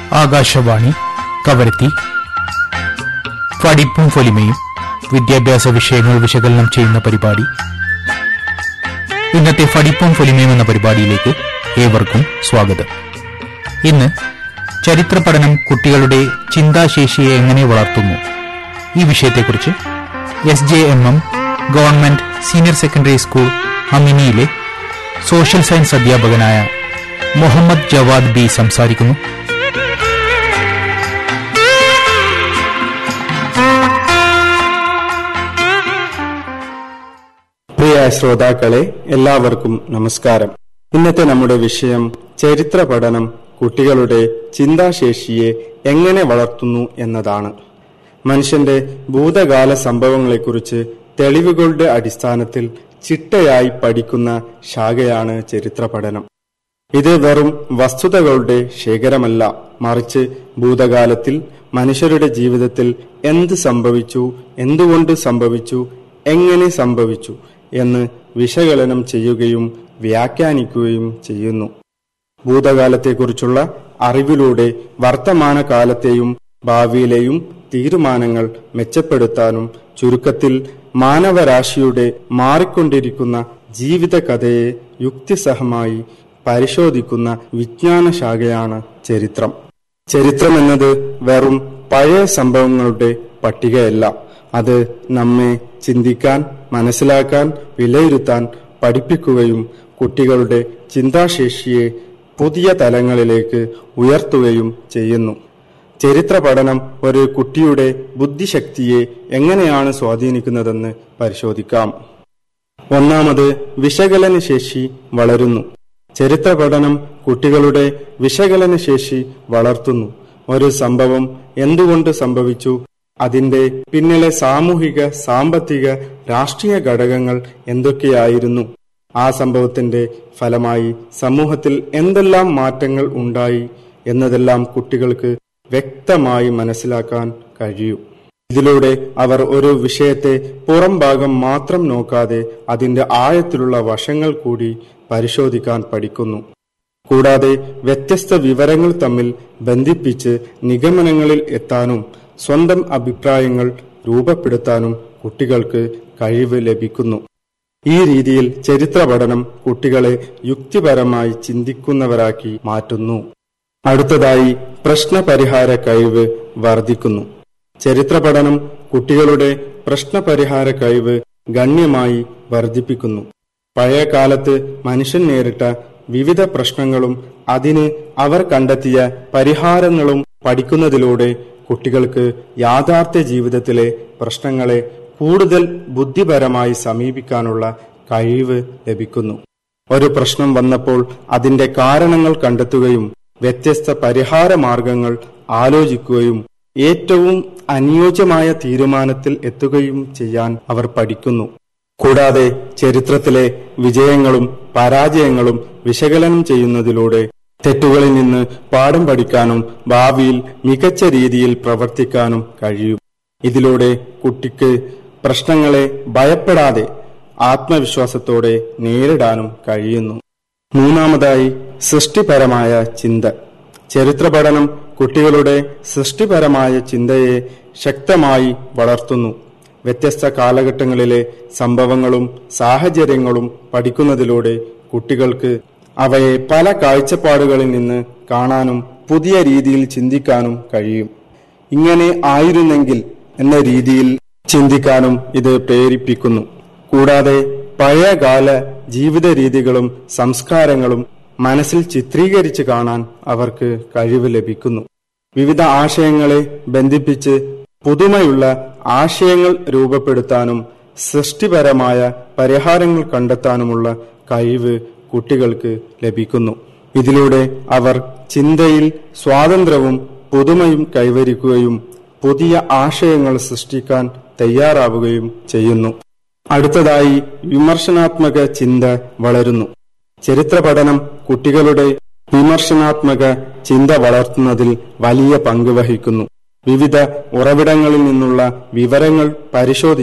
ആകാശവാണി കവരത്തി പഠിപ്പും പൊലിമയും വിദ്യാഭ്യാസ വിഷയങ്ങൾ വിശകലനം ചെയ്യുന്ന പരിപാടി ഇന്നത്തെ പഠിപ്പും പൊലിമയും എന്ന പരിപാടിയിലേക്ക് ഏവർക്കും സ്വാഗതം ഇന്ന് ചരിത്ര പഠനം കുട്ടികളുടെ ചിന്താശേഷിയെ എങ്ങനെ വളർത്തുന്നു ഈ വിഷയത്തെക്കുറിച്ച് S J M M government senior secondary school അമിനിയിലെ സോഷ്യൽ സയൻസ് അധ്യാപകനായ മുഹമ്മദ് ജവാദ് ബി സംസാരിക്കുന്നു പ്രിയ ശ്രോതാക്കളെ എല്ലാവർക്കും നമസ്കാരം ഇന്നത്തെ നമ്മുടെ വിഷയം ചരിത്ര പഠനം കുട്ടികളുടെ ചിന്താശേഷിയെ എങ്ങനെ വളർത്തുന്നു എന്നതാണ് മനുഷ്യന്റെ ഭൂതകാല സംഭവങ്ങളെക്കുറിച്ച് തെളിവുകളുടെ അടിസ്ഥാനത്തിൽ ചിട്ടയായി പഠിക്കുന്ന ശാഖയാണ് ചരിത്ര പഠനം ഇത് വെറും വസ്തുതകളുടെ ശേഖരമല്ല മറിച്ച് ഭൂതകാലത്തിൽ മനുഷ്യരുടെ ജീവിതത്തിൽ എന്ത് സംഭവിച്ചു എന്തുകൊണ്ട് സംഭവിച്ചു എങ്ങനെ സംഭവിച്ചു എന്ന് വിശകലനം ചെയ്യുകയും വ്യാഖ്യാനിക്കുകയും ചെയ്യുന്നു ഭൂതകാലത്തെക്കുറിച്ചുള്ള അറിവിലൂടെ വർത്തമാനകാലത്തെയും ഭാവിയിലെയും തീരുമാനങ്ങൾ മെച്ചപ്പെടുത്താനും ചുരുക്കത്തിൽ മാനവരാശിയുടെ മാറിക്കൊണ്ടിരിക്കുന്ന ജീവിതകഥയെ യുക്തിസഹമായി പരിശോധിക്കുന്ന വിജ്ഞാന ശാഖയാണ് ചരിത്രം ചരിത്രം എന്നത് വെറും പഴയ സംഭവങ്ങളുടെ പട്ടികയല്ല അത് നമ്മെ ചിന്തിക്കാൻ മനസ്സിലാക്കാൻ വിലയിരുത്താൻ പഠിപ്പിക്കുകയും കുട്ടികളുടെ ചിന്താശേഷിയെ പുതിയ തലങ്ങളിലേക്ക് ഉയർത്തുകയും ചെയ്യുന്നു ചരിത്ര പഠനം ഒരു കുട്ടിയുടെ ബുദ്ധിശക്തിയെ എങ്ങനെയാണ് സ്വാധീനിക്കുന്നതെന്ന് പരിശോധിക്കാം ഒന്നാമത് വിശകലന ശേഷി വളരുന്നു ചരിത്ര പഠനം കുട്ടികളുടെ വിശകലന ശേഷി വളർത്തുന്നു ഒരു സംഭവം എന്തുകൊണ്ട് സംഭവിച്ചു അതിന്റെ പിന്നിലെ സാമൂഹിക സാമ്പത്തിക രാഷ്ട്രീയ ഘടകങ്ങൾ എന്തൊക്കെയായിരുന്നു ആ സംഭവത്തിന്റെ ഫലമായി സമൂഹത്തിൽ എന്തെല്ലാം മാറ്റങ്ങൾ ഉണ്ടായി എന്നതെല്ലാം കുട്ടികൾക്ക് വ്യക്തമായി മനസ്സിലാക്കാൻ കഴിയും ഇതിലൂടെ അവർ ഒരു വിഷയത്തെ പുറം ഭാഗം മാത്രം നോക്കാതെ അതിന്റെ ആഴത്തിലുള്ള വശങ്ങൾ കൂടി പരിശോധിക്കാൻ പഠിക്കുന്നു കൂടാതെ വ്യത്യസ്ത വിവരങ്ങൾ തമ്മിൽ ബന്ധിപ്പിച്ച് നിഗമനങ്ങളിൽ എത്താനും സ്വന്തം അഭിപ്രായങ്ങൾ രൂപപ്പെടുത്താനും കുട്ടികൾക്ക് കഴിവ് ലഭിക്കുന്നു ഈ രീതിയിൽ ചരിത്ര പഠനം കുട്ടികളെ യുക്തിപരമായി ചിന്തിക്കുന്നവരാക്കി മാറ്റുന്നു അടുത്തതായി പ്രശ്നപരിഹാര കഴിവ് വർദ്ധിക്കുന്നു ചരിത്ര പഠനം കുട്ടികളുടെ പ്രശ്നപരിഹാര കഴിവ് ഗണ്യമായി വർദ്ധിപ്പിക്കുന്നു പഴയ കാലത്ത് മനുഷ്യൻ നേരിട്ട വിവിധ പ്രശ്നങ്ങളും അതിന് അവർ കണ്ടെത്തിയ പരിഹാരങ്ങളും പഠിക്കുന്നതിലൂടെ കുട്ടികൾക്ക് യാഥാർത്ഥ്യ ജീവിതത്തിലെ പ്രശ്നങ്ങളെ കൂടുതൽ ബുദ്ധിപരമായി സമീപിക്കാനുള്ള കഴിവ് ലഭിക്കുന്നു ഒരു പ്രശ്നം വന്നപ്പോൾ അതിന്റെ കാരണങ്ങൾ കണ്ടെത്തുകയും വ്യത്യസ്ത പരിഹാര മാർഗങ്ങൾ ആലോചിക്കുകയും ഏറ്റവും അനുയോജ്യമായ തീരുമാനത്തിൽ എത്തുകയും ചെയ്യാൻ അവർ പഠിക്കുന്നു കൂടാതെ ചരിത്രത്തിലെ വിജയങ്ങളും പരാജയങ്ങളും വിശകലനം ചെയ്യുന്നതിലൂടെ തെറ്റുകളിൽ നിന്ന് പാഠം പഠിക്കാനും ഭാവിയിൽ മികച്ച രീതിയിൽ പ്രവർത്തിക്കാനും കഴിയും ഇതിലൂടെ കുട്ടിക്ക് പ്രശ്നങ്ങളെ ഭയപ്പെടാതെ ആത്മവിശ്വാസത്തോടെ നേരിടാനും കഴിയുന്നു മൂന്നാമതായി സൃഷ്ടിപരമായ ചിന്ത ചരിത്ര പഠനം കുട്ടികളുടെ സൃഷ്ടിപരമായ ചിന്തയെ ശക്തമായി വളർത്തുന്നു വ്യത്യസ്ത കാലഘട്ടങ്ങളിലെ സംഭവങ്ങളും സാഹചര്യങ്ങളും പഠിക്കുന്നതിലൂടെ കുട്ടികൾക്ക് അവയെ പല കാഴ്ചപ്പാടുകളിൽ നിന്ന് കാണാനും പുതിയ രീതിയിൽ ചിന്തിക്കാനും കഴിയും ഇങ്ങനെ ആയിരുന്നെങ്കിൽ എന്ന രീതിയിൽ ചിന്തിക്കാനും ഇത് പ്രേരിപ്പിക്കുന്നു കൂടാതെ പഴയകാല ജീവിത രീതികളും സംസ്കാരങ്ങളും മനസ്സിൽ ചിത്രീകരിച്ച് കാണാൻ അവർക്ക് കഴിവ് ലഭിക്കുന്നു വിവിധ ആശയങ്ങളെ ബന്ധിപ്പിച്ച് പുതുമയുള്ള ആശയങ്ങൾ രൂപപ്പെടുത്താനും സൃഷ്ടിപരമായ പരിഹാരങ്ങൾ കണ്ടെത്താനുമുള്ള കഴിവ് കുട്ടികൾക്ക് ലഭിക്കുന്നു ഇതിലൂടെ അവർ ചിന്തയിൽ സ്വാതന്ത്ര്യവും പുതുമയും കൈവരിക്കുകയും പുതിയ ആശയങ്ങൾ സൃഷ്ടിക്കാൻ തയ്യാറാവുകയും ചെയ്യുന്നു അടുത്തതായി വിമർശനാത്മക ചിന്ത വളരുന്നു ചരിത്ര പഠനം കുട്ടികളുടെ വിമർശനാത്മക ചിന്ത വളർത്തുന്നതിൽ വലിയ പങ്ക് വഹിക്കുന്നു വിവിധ ഉറവിടങ്ങളിൽ നിന്നുള്ള വിവരങ്ങൾ പരിശോധിച്ച്